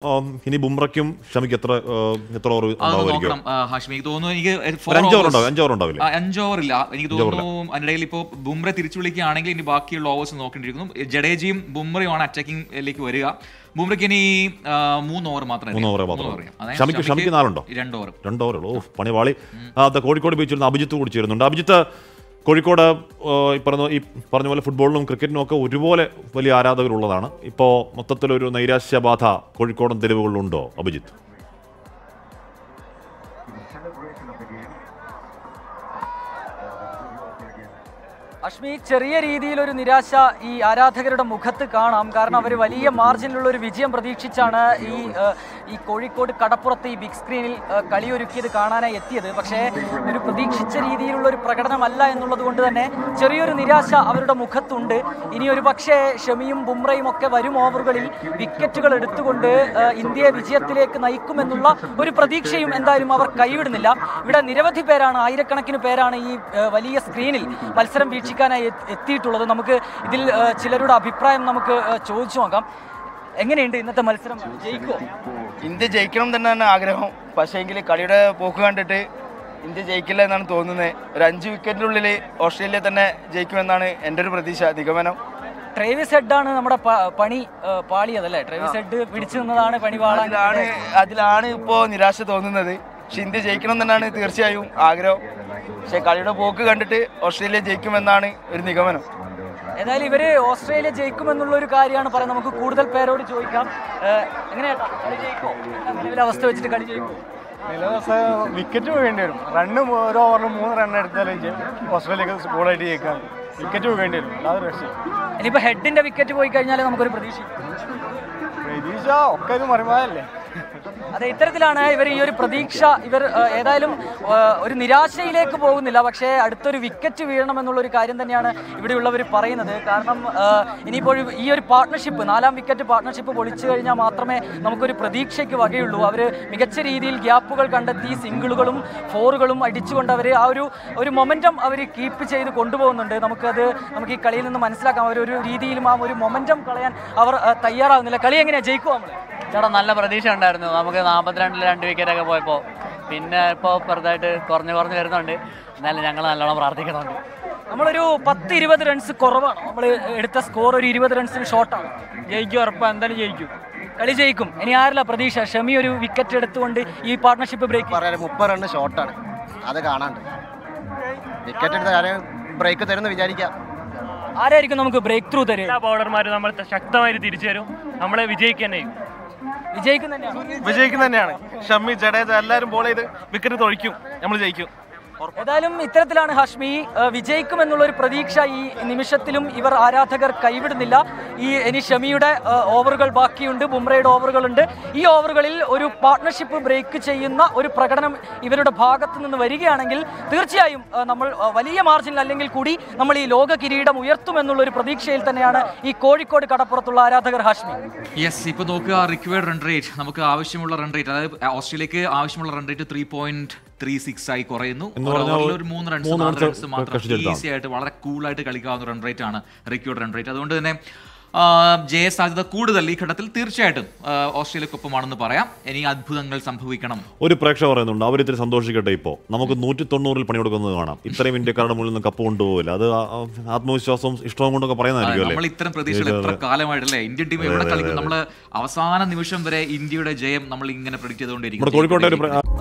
ആം, ഇനി ബുംറയ്ക്കും ഷമിക്ക് എത്ര ആ, എത്ര ഓവർ അത് ഉണ്ടാവുമായിരിക്കും നോക്കണം ആ, ഹാഷ്മി എനിക്ക് തോന്നുന്നു എനിക്ക് four ഒരു അഞ്ച് ഓവർ overs- ഉണ്ടാവും അഞ്ച് ഓവർ ഉണ്ടാവില്ലേ ആ, അഞ്ച് ഓവർ ഇല്ല എനിക്ക് തോന്നുന്നു അതിനിടയിൽ ഇപ്പോൾ ബുംറ തിരിച്ചു വിളിക്കുകയാണെങ്കിൽ ഇനി ബാക്കിയുള്ള ഓവേഴ്സ് നോക്കേണ്ടിയിരിക്കുന്നു ജഡേജയും ബുംറയുമാണ് അറ്റാക്കിംഗിലേക്ക് വരിക ബുംറയ്ക്ക് ഇനി ആ, മൂന്ന് ഓവർ മാത്രമേ മൂന്ന് ഓവറേ അറിയാം. മാത്രമേ മൂന്ന് over അറിയാം. അതായത് ഷമിക്ക് ഷമിക്ക് നാലുണ്ടോ രണ്ട് ഓവർ രണ്ട് ഓവറുള്ളൂ ഓ പണി വാളി ആ, അത് കോഴിക്കോട് ബീച്ചിൽ നിന്ന് അഭിജിത്ത് കൂടി ചേരുന്നുണ്ട് അഭിജിത്ത് കോഴിക്കോട് ആ, ഈ പറഞ്ഞ ഈ പറഞ്ഞ പോലെ ഫുട്ബോളിനും ക്രിക്കറ്റിനും ഒക്കെ ഒരുപോലെ വലിയ ആരാധകരുള്ളതാണ് ഇപ്പോൾ മൊത്തത്തിലൊരു നൈരാശ്യബാധ കോഴിക്കോടൻ തെരുവുകളിലുണ്ടോ അഭിജിത്ത് അഷ്മി ചെറിയ രീതിയിലൊരു നിരാശ ഈ ആരാധകരുടെ മുഖത്ത് കാണാം കാരണം അവർ വലിയ മാർജിനിലുള്ള ഒരു വിജയം പ്രതീക്ഷിച്ചാണ് ഈ ഏഹ്, ഈ കോഴിക്കോട് കടപ്പുറത്ത് ഈ ബിഗ് സ്ക്രീനിൽ ഏഹ്, കളിയൊരുക്കിയത് കാണാനായി എത്തിയത് പക്ഷേ ഒരു പ്രതീക്ഷിച്ച രീതിയിലുള്ള ഒരു പ്രകടനമല്ല എന്നുള്ളത് കൊണ്ട് തന്നെ ചെറിയൊരു നിരാശ അവരുടെ മുഖത്തുണ്ട് ഇനി ഒരു പക്ഷേ ഷമിയും ബുംറയും ഒക്കെ വരും ഓവറുകളിൽ വിക്കറ്റുകൾ എടുത്തുകൊണ്ട് ഏഹ്, ഇന്ത്യയെ വിജയത്തിലേക്ക് നയിക്കുമെന്നുള്ള ഒരു പ്രതീക്ഷയും എന്തായാലും അവർ കൈവിടുന്നില്ല ഇവിടെ നിരവധി പേരാണ് ആയിരക്കണക്കിന് പേരാണ് ഈ ഏഹ്, വലിയ സ്ക്രീനിൽ മത്സരം വീക്ഷിക്കാനായി എത്തി- എത്തിയിട്ടുള്ളത് നമുക്ക് ഇതിൽ ഏഹ്, ചിലരുടെ അഭിപ്രായം നമുക്ക് ഏഹ്, ചോദിച്ചു നോക്കാം എങ്ങനെയുണ്ട് ഇന്നത്തെ മത്സരം ജയിക്കുമോ ഇന്ത്യ ജയിക്കണം തന്നെയാണ് ആഗ്രഹം പക്ഷേ എങ്കിൽ കളിയുടെ പോക്ക് കണ്ടിട്ട് ഇന്ത്യ ജയിക്കില്ല എന്നാണ് തോന്നുന്നത് ഒരു അഞ്ച് വിക്കറ്റിനുള്ളിൽ ഓസ്ട്രേലിയ തന്നെ ജയിക്കുമെന്നാണ് എൻ്റെ ഒരു പ്രതീക്ഷ നിഗമനം ട്രേവിസ് ഹെഡാണ് നമ്മുടെ പ- പണി ഏഹ്, പാളിയത് അല്ലേ ട്രേവിസ് ഹെഡ് പിടിച്ചു നിന്നതാണ് പണി പാളാൻ അതിലാണ് അതിലാണ് ഇപ്പോൾ നിരാശ തോന്നുന്നത് പക്ഷെ ഇന്ത്യ ജയിക്കണം തന്നെയാണ് തീർച്ചയായും ആഗ്രഹം പക്ഷേ കളിയുടെ പോക്ക് കണ്ടിട്ട് ഓസ്ട്രേലിയ ജയിക്കുമെന്നാണ് ഒരു നിഗമനം ഏതായാലും ഇവര് ഓസ്ട്രേലിയ ജയിക്കുമെന്നുള്ള ഒരു കാര്യമാണ് പറയുന്നത് നമുക്ക് കൂടുതൽ പേരോട് ചോദിക്കാം ഏഹ്, എങ്ങനെയാ കളി ജയിക്കോ നിലവിലെ അവസ്ഥ വെച്ചിട്ട് കളി ജയിക്കോ നിലവസ്ഥ വിക്കറ്റ് വേണ്ടി വരും റണ്ണ് ഓരോ ഓവറിൽ മൂന്ന് റൺ എടുത്താൽ ഓസ്ട്രേലിയക്ക് സ്കൂളായിട്ട് ജയിക്കാം വിക്കറ്റ് വേണ്ടി വരും അല്ലാതെ രക്ഷ ഇനിയിപ്പോ ഹെഡിന്റെ വിക്കറ്റ് പോയി കഴിഞ്ഞാൽ നമുക്കൊരു പ്രതീക്ഷ പ്രതീക്ഷ ഒക്കെ ഇത് മറിമായല്ലേ അതെ ഇത്തരത്തിലാണ് ഇവർ ഈ ഒരു പ്രതീക്ഷ ഇവർ ഏഹ്, ഏതായാലും ഏഹ്, ഒരു നിരാശയിലേക്ക് പോകുന്നില്ല പക്ഷേ അടുത്തൊരു വിക്കറ്റ് വീഴണം എന്നുള്ള ഒരു കാര്യം തന്നെയാണ് ഇവിടെയുള്ളവർ പറയുന്നത് കാരണം ഏഹ്, ഇനിയിപ്പോൾ ഈ ഒരു പാർട്ട്ണർഷിപ്പ് നാലാം വിക്കറ്റ് പാർട്ട്ണർഷിപ്പ് പൊളിച്ചു കഴിഞ്ഞാൽ മാത്രമേ നമുക്കൊരു പ്രതീക്ഷയ്ക്ക് വകയുള്ളൂ അവർ മികച്ച രീതിയിൽ ഗ്യാപ്പുകൾ കണ്ടെത്തി സിംഗിളുകളും ഫോറുകളും അടിച്ചുകൊണ്ട് അവർ ആ ഒരു ഒരു മൊമെൻറ്റം അവർ കീപ്പ് ചെയ്ത് കൊണ്ടുപോകുന്നുണ്ട് നമുക്കത് നമുക്ക് ഈ കളിയിൽ നിന്ന് മനസ്സിലാക്കാം അവർ ഒരു രീതിയിലും ആ ഒരു മൊമെൻറ്റം കളയാൻ അവർ ഏഹ്, തയ്യാറാകുന്നില്ല കളി എങ്ങനെയാണ് ജയിക്കുമോ നമ്മൾ ചേട്ടാ നല്ല പ്രതീക്ഷ ഉണ്ടായിരുന്നു നമുക്ക് നാൽപ്പത്തിരണ്ടിൽ രണ്ട് വിക്കറ്റൊക്കെ പോയപ്പോൾ പിന്നെ ഇപ്പോൾ ചെറുതായിട്ട് കുറഞ്ഞ് കുറഞ്ഞ് വരുന്നുണ്ട് എന്നാലും ഞങ്ങൾ നല്ലോണം പ്രാർത്ഥിക്കുന്നുണ്ട് നമ്മളൊരു പത്ത് ഇരുപത് റൺസ് കുറവാണ് നമ്മൾ എടുത്ത സ്കോർ ഒരു ഇരുപത് റൺസിന് ഷോർട്ടാണ് ജയിക്കും ഉറപ്പാ എന്തായാലും ജയിക്കും കളി ജയിക്കും ഇനി ആരില്ല പ്രതീക്ഷ ഷമി ഒരു വിക്കറ്റ് എടുത്തുകൊണ്ട് ഈ പാർട്ട്ണർഷിപ്പ് ബ്രേക്ക് പറയാൻ മുപ്പത് റണ്ണ് ഷോർട്ടാണ് അത് കാണാണ്ട് വിക്കറ്റ് എടുത്ത കാര്യം ബ്രേക്ക് തരുമെന്ന് വിചാരിക്കാം ആരായിരിക്കും നമുക്ക് ബ്രേക്ക് ത്രൂ തരും എല്ലാ ബൗളർമാരും നമ്മൾ ശക്തമായി തിരിച്ചു തരും നമ്മളെ വിജയിക്കാൻ ചെയ്യും വിജയിക്കും തന്നെയാണ് വിജയിക്കുന്ന തന്നെയാണ് ഷമ്മി ജഡേജ എല്ലാവരും ബോൾ ചെയ്ത് വിക്കറ്റ് തൊഴിക്കും നമ്മൾ ജയിക്കും ഏതായാലും ഇത്തരത്തിലാണ് ഹഷ്മി ഏഹ്, വിജയിക്കും എന്നുള്ള ഒരു പ്രതീക്ഷ ഈ നിമിഷത്തിലും ഇവർ ആരാധകർ കൈവിടുന്നില്ല ഈ ഇനി ഷമിയുടെ ഏഹ്, ഓവറുകൾ ബാക്കിയുണ്ട് ബുംറയുടെ ഓവറുകളുണ്ട് ഈ ഓവറുകളിൽ ഒരു പാർട്ട്ണർഷിപ്പ് ബ്രേക്ക് ചെയ്യുന്ന ഒരു പ്രകടനം ഇവരുടെ ഭാഗത്ത് നിന്ന് വരികയാണെങ്കിൽ തീർച്ചയായും ഏഹ്, നമ്മൾ ഏഹ്, വലിയ മാർജിനിൽ അല്ലെങ്കിൽ കൂടി നമ്മൾ ഈ ലോക കിരീടം ഉയർത്തുമെന്നുള്ള ഒരു പ്രതീക്ഷയിൽ തന്നെയാണ് ഈ കോഴിക്കോട് കടപ്പുറത്തുള്ള ആരാധകർ ഹാഷ്മി യെസ് ഇപ്പൊ നോക്കുക റിക്വയർഡ് റൺ റേറ്റ് നമുക്ക് ആവശ്യമുള്ള റൺ റേറ്റ് അതായത് ഓസ്ട്രേലിയക്ക് ആവശ്യമുള്ള run rate three point three six ആയി കുറയുന്നു എന്ന് ഒരു പറഞ്ഞാൽ ഓവറിൽ ഒരു മൂന്ന് റൺസ് മൂന്ന് നാല് runs റൺസ് മാത്രം കഷ്ടിച്ചെടുത്താണ്. ഈസി ആയിട്ട് വളരെ കൂളായിട്ട് കളിക്കാവുന്ന റൺ റേറ്റ് ആണ് റിക്വയർഡ് റൺ റേറ്റ് അതുകൊണ്ട് തന്നെ ആ, ജയ സാധ്യത കൂടുതൽ ഈ ഘട്ടത്തിൽ തീർച്ചയായിട്ടും ആ, ഓസ്ട്രേലിയക്കൊപ്പമാണെന്ന് പറയാം ഇനി അത്ഭുതങ്ങൾ സംഭവിക്കണം ഒരു പ്രേക്ഷകർ പറയുന്നുണ്ട് അവരിത്തിരി സന്തോഷിക്കട്ടെ ഇപ്പോൾ നമുക്ക് നൂറ്റി തൊണ്ണൂറിൽ പണിയെടുക്കുന്നത് കാണാം ഇത്രയും ഇന്ത്യക്കാരുടെ മുന്നിൽ നിന്ന് കപ്പ് കൊണ്ടുപോകില്ല അത് ആ- ആ ആത്മവിശ്വാസവും ഇഷ്ടവും കൊണ്ടൊക്കെ പറയുന്നതായിരിക്കും നമ്മൾ അല്ലേ ഇത്തരം പ്രതീക്ഷകൾ എത്ര കാലമായിട്ടല്ലേ ഇന്ത്യൻ ടീം എവിടെ കളിക്കും നമ്മൾ അവസാന നിമിഷം വരെ ഇന്ത്യയുടെ ജയം നമ്മൾ ഇങ്ങനെ പ്രഡിക്ട് നമ്മുടെ ചെയ്തുകൊണ്ടിരിക്കും കോഴിക്കോട്ടെ ഒരു പ്ര-